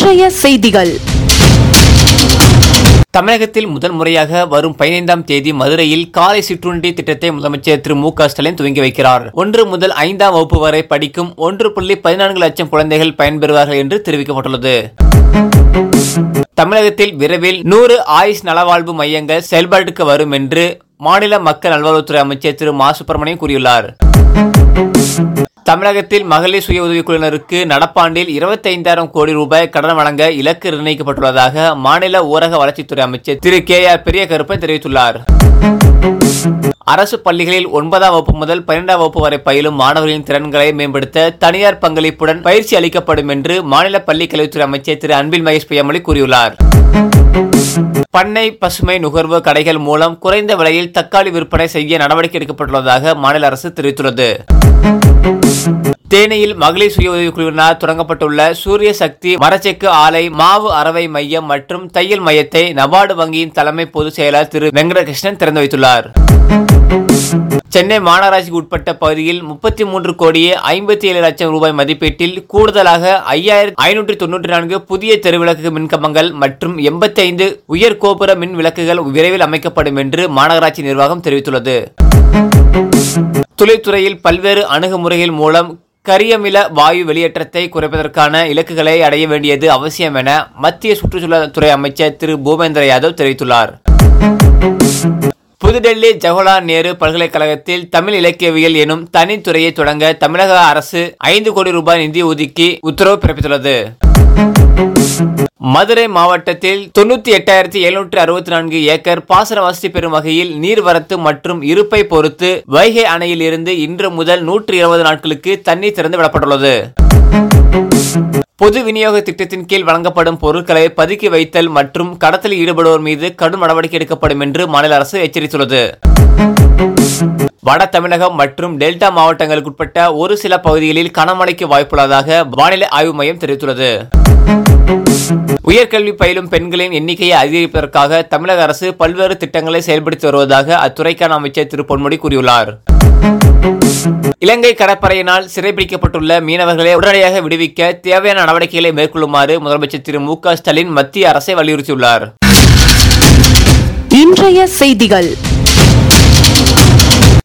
இன்றைய செய்திகள் தமிழகத்தில் முதல் முறையாக வரும் பதினைந்தாம் தேதி மதுரையில் காலை சிற்றுண்டி திட்டத்தை முதலமைச்சர் திரு மு க ஸ்டாலின் துவங்கி வைக்கிறார் ஒன்று முதல் ஐந்தாம் வகுப்பு வரை படிக்கும் ஒன்று புள்ளி பதினான்கு லட்சம் குழந்தைகள் பயன்பெறுவார்கள் என்று தெரிவிக்கப்பட்டுள்ளது தமிழகத்தில் விரைவில் நூறு ஆயுஷ் நலவாழ்வு மையங்கள் செயல்பாட்டுக்கு வரும் என்று மாநில மக்கள் நல்வாழ்வுத்துறை அமைச்சர் திரு மா சுப்பிரமணியன் கூறியுள்ளார் தமிழகத்தில் மகளிர் சுய உதவிக் குழுவினருக்கு நடப்பாண்டில் இருபத்தைந்தாயிரம் கோடி ரூபாய் கடன் வழங்க இலக்கு நிர்ணயிக்கப்பட்டுள்ளதாக மாநில ஊரக வளர்ச்சித்துறை அமைச்சர் திரு கே ஆர் பெரிய கருப்பன் தெரிவித்துள்ளார் அரசு பள்ளிகளில் ஒன்பதாம் வகுப்பு முதல் பன்னிரெண்டாம் வகுப்பு வரை பயிலும் மாணவர்களின் திறன்களை மேம்படுத்த தனியார் பங்களிப்புடன் பயிற்சி அளிக்கப்படும் என்று மாநில பள்ளிக் கல்வித்துறை அமைச்சர் திரு அன்பில் மகேஷ் பொய்யாமொழி கூறியுள்ளார் பண்ணை பசுமை நுகர்வு கடைகள் மூலம் குறைந்த விலையில் தக்காளி விற்பனை செய்ய நடவடிக்கை எடுக்கப்பட்டுள்ளதாக மாநில அரசு தெரிவித்துள்ளது தேனியில் மகளிர் சுய உதவிக் குழுவினால் தொடங்கப்பட்டுள்ள சூரிய சக்தி மரச்செக்கு ஆலை மாவு அரவை மையம் மற்றும் தையல் மையத்தை நபார்டு வங்கியின் தலைமை பொதுச் செயலர் திரு வெங்கடகிருஷ்ணன் திறந்து வைத்துள்ளார் சென்னை மாநகராட்சிக்கு உட்பட்ட பகுதியில் முப்பத்தி மூன்று கோடியே ஐம்பத்தி ஏழு லட்சம் ரூபாய் மதிப்பீட்டில் கூடுதலாக ஐயாயிரத்தி ஐநூற்றி தொன்னூற்றி நான்கு புதிய தெருவிளக்கு மின்கம்பங்கள் மற்றும் எண்பத்தி ஐந்து உயர் கோபுர மின் விளக்குகள் விரைவில் அமைக்கப்படும் என்று மாநகராட்சி நிர்வாகம் தெரிவித்துள்ளது தொழில்துறையில் பல்வேறு அணுகுமுறைகள் மூலம் கரியமில வாயு வெளியேற்றத்தை குறைப்பதற்கான இலக்குகளை அடைய வேண்டியது அவசியம் என மத்திய சுற்றுச்சூழல் துறை அமைச்சர் திரு பூபேந்திர யாதவ் தெரிவித்துள்ளார் புதுடெல்லி ஜவஹர்லால் நேரு பல்கலைக்கழகத்தில் தமிழ் இலக்கியவியல் எனும் தனித்துறையை தொடங்க தமிழக அரசு ஐந்து கோடி ரூபாய் நிதி ஒதுக்கி உத்தரவு பிறப்பித்துள்ளது மதுரை மாவட்டத்தில் தொண்ணூத்தி எட்டாயிரத்தி எழுநூற்றி அறுபத்தி நான்கு ஏக்கர் பாசன வசதி பெறும் வகையில் நீர்வரத்து மற்றும் இருப்பை பொறுத்து வைகை அணையில் இருந்து இன்று முதல் நூற்றி இருபது நாட்களுக்கு தண்ணீர் திறந்து விடப்பட்டுள்ளது பொது விநியோக திட்டத்தின் கீழ் வழங்கப்படும் பொருட்களை பதுக்கி வைத்தல் மற்றும் கடத்தலில் ஈடுபடுவோர் மீது கடும் நடவடிக்கை எடுக்கப்படும் என்று மாநில அரசு எச்சரித்துள்ளது வட தமிழகம் மற்றும் டெல்டா மாவட்டங்களுக்கு உட்பட்ட ஒரு சில பகுதிகளில் கனமழைக்கு வாய்ப்புள்ளதாக வானிலை ஆய்வு மையம் தெரிவித்துள்ளது உயர்கல்வி பயிலும் பெண்களின் எண்ணிக்கையை அதிகரிப்பதற்காக தமிழக அரசு பல்வேறு திட்டங்களை செயல்படுத்தி வருவதாக அத்துறைக்கான அமைச்சர் திரு பொன்முடி கூறியுள்ளார் இலங்கை கடற்படையினால் சிறைபிடிக்கப்பட்டுள்ள மீனவர்களை உடனடியாக விடுவிக்க தேவையான நடவடிக்கைகளை மேற்கொள்ளுமாறு முதலமைச்சர் திரு மு க ஸ்டாலின் மத்திய அரசை வலியுறுத்தியுள்ளார் இன்றைய செய்திகள்